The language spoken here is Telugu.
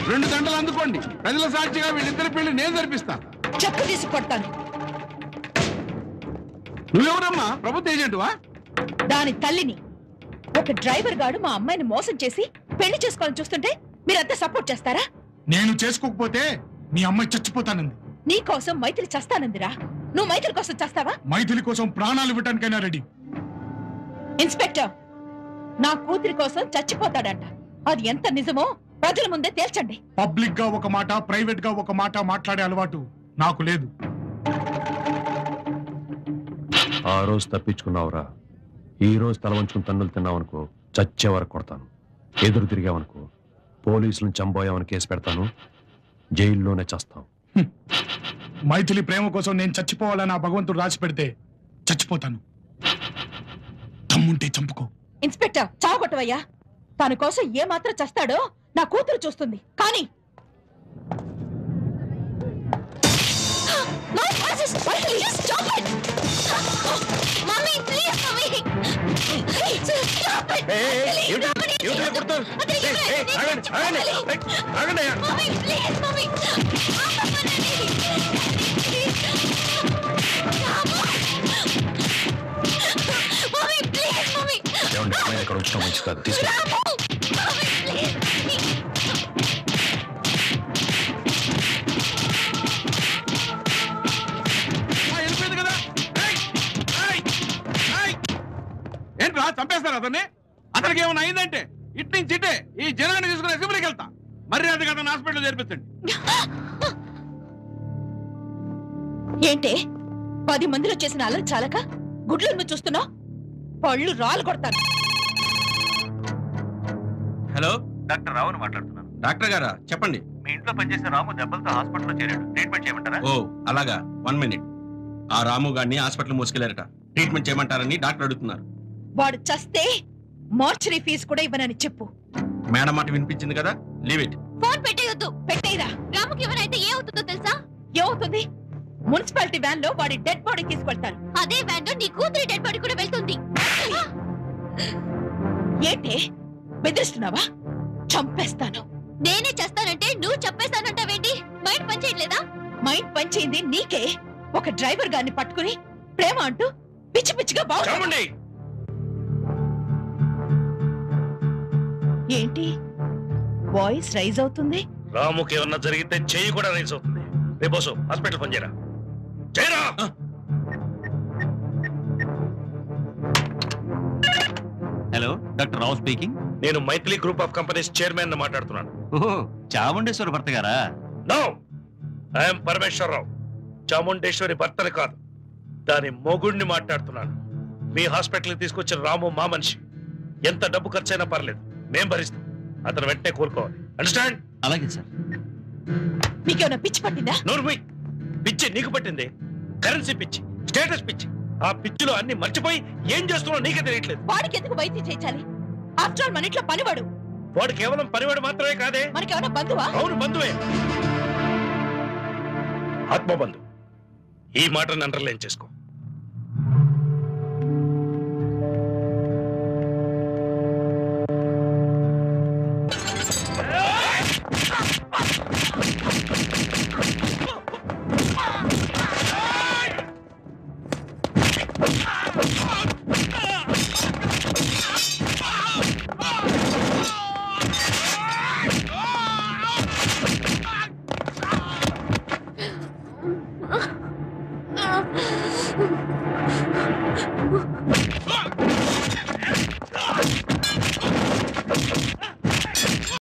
రెండు గంటలు అందుకోండి ప్రజల సాక్షిగా వీళ్ళిద్దరి పెళ్లి నేను జరిపిస్తా చెప్పు తీసి కొడతాను నువ్వెవరమ్మా ప్రభుత్వ ఏజెంటువా దాని తల్లిని ఒక డ్రైవర్ గాడు మా అమ్మాయిని మోసం చేసి పెళ్లి చేసుకోవాలని చూస్తుంటే మీరంతా సపోర్ట్ చేస్తారా నేను చేసుకోకపోతే నీ అమ్మాయి చచ్చిపోతానంది నీ కోసం మైత్రి చస్తానందిరా నువ్వు మైత్రి కోసం చస్తావా మైథిలి కోసం ప్రాణాలు ఇవ్వటానికైనా రెడీ ఇన్స్పెక్టర్ నా కూతురి కోసం చచ్చిపోతాడంట అది ఎంత నిజమో ప్రజల ముందే తేల్చండి పబ్లిక్ గా ఒక మాట ప్రైవేట్ గా ఒక మాట మాట్లాడే అలవాటు నాకు లేదు ఆ రోజు తప్పించుకున్నావురా ఈ రోజు తల వంచుకుని తన్నులు తిన్నావనుకో చచ్చే వరకు కొడతాను ఎదురు తిరిగావనుకో పోలీసులను చంపోయామని కేసు పెడతాను జైల్లోనే చస్తాం మైథిలి ప్రేమ కోసం నేను చచ్చిపోవాలని ఆ భగవంతుడు రాసి పెడితే చచ్చిపోతాను తమ్ముంటే చంపుకో ఇన్స్పెక్టర్ చావగొట్టవయ్యా తన కోసం ఏ మాత్రం చస్తాడో నా కూతురు చూస్తుంది కానీ My glasses! Michael, you stop it! Mommy, please, mommy! Please, stop it! Please, Dominic! అతనికి Mommy, please, mommy! ఆపమనండి. Mommy, please, mommy! ఏమండి అమ్మాయిని ఇక్కడ ఉంచడం మంచి కాదు తీసుకు Mommy, please, mommy! ఆ, వెళ్ళిపోయింది కదా ఏయ్! ఏయ్! ఏయ్! ఏంట్రా చంపేస్తారు అతన్ని అతనికి ఏమైనా అయిందంటే ఇటు నుంచి ఇటే ఈ జనాన్ని తీసుకుని అసెంబ్లీకి వెళ్తా మరి అది అతను హాస్పిటల్ చేర్పించండి ఏంటే పది మందిలో చేసిన అల్లరి చాలక గుడ్లు చూస్తున్నావు పళ్ళు రాలు కొడతాను హలో డాక్టర్ రావును మాట్లాడుతున్నాను డాక్టర్ గారా చెప్పండి మీ ఇంట్లో పనిచేసే రాము దెబ్బలతో హాస్పిటల్లో చేరాడు ట్రీట్మెంట్ చేయమంటారా ఓ అలాగా వన్ మినిట్ ఆ రాము గారిని హాస్పిటల్ మోసుకెళ్లారట ట్రీట్మెంట్ చేయమంటారని డాక్టర్ అడుగుతున్నారు వాడు చస్తే మార్చరీ ఫీజు కూడా ఇవ్వనని చెప్పు మేడం మాట వినిపించింది కదా లీవ్ ఇట్ ఫోన్ పెట్టేయొద్దు పెట్టేయరా రాముకి ఏమైనా ఏమవుతుందో తెలుసా ఏమవుతుంది మున్సిపాలిటీ వ్యాన్ లో వాడి డెడ్ బాడీ తీసుకెళ్తారు అదే వ్యాన్ లో నీ కూతురి డెడ్ బాడీ కూడా వెళ్తుంది ఏంటి బెదిరిస్తున్నావా చంపేస్తాను నేనే చేస్తానంటే నువ్వు చంపేస్తానంటావేంటి మైండ్ పనిచేయట్లేదా మైండ్ పనిచేయింది నీకే ఒక డ్రైవర్ గారిని పట్టుకుని ప్రేమ అంటూ పిచ్చి పిచ్చిగా బాగు ఏంటి వాయిస్ రైజ్ అవుతుంది రాముకి ఏమన్నా జరిగితే చెయ్యి కూడా రైస్ అవుతుంది రేపోసు హాస్పిటల్ ఫోన్ చేయరా చేయరా హలో డాక్టర్ రావు స్పీకింగ్ నేను Maitri group of companies chairman మాట్లాడుతున్నాను ఓహో చాముండేశ్వర భర్త గారా నో ఐఎమ్ పరమేశ్వరరావు చాముండేశ్వరి భర్తని కాదు దాని మొగుడిని మాట్లాడుతున్నాను మీ హాస్పిటల్కి తీసుకొచ్చిన రాము మా మనిషి ఎంత డబ్బు ఖర్చైనా పర్లేదు మేం భరిస్తాం అతను వెంటనే కోలుకోవాలి అండర్స్టాండ్ అలాగే సార్ మీకేమైనా పిచ్చి పట్టిందా నోర్మి పిచ్చి నీకు పట్టింది కరెన్సీ పిచ్చి స్టేటస్ పిచ్చి ఆ పిచ్చిలో అన్ని మర్చిపోయి ఏం చేస్తున్నావు నీకే తెలియట్లేదు వాడికి ఎందుకు వైద్యం చేయించాలి ఆఫ్టర్ ఆల్ మన ఇంట్లో పనివాడు వాడు కేవలం పనివాడు మాత్రమే కాదే మనకేమైనా బంధువా అవును బంధువే ఆత్మబంధు ఈ మాటను అండర్లైన్ చేసుకో ఆ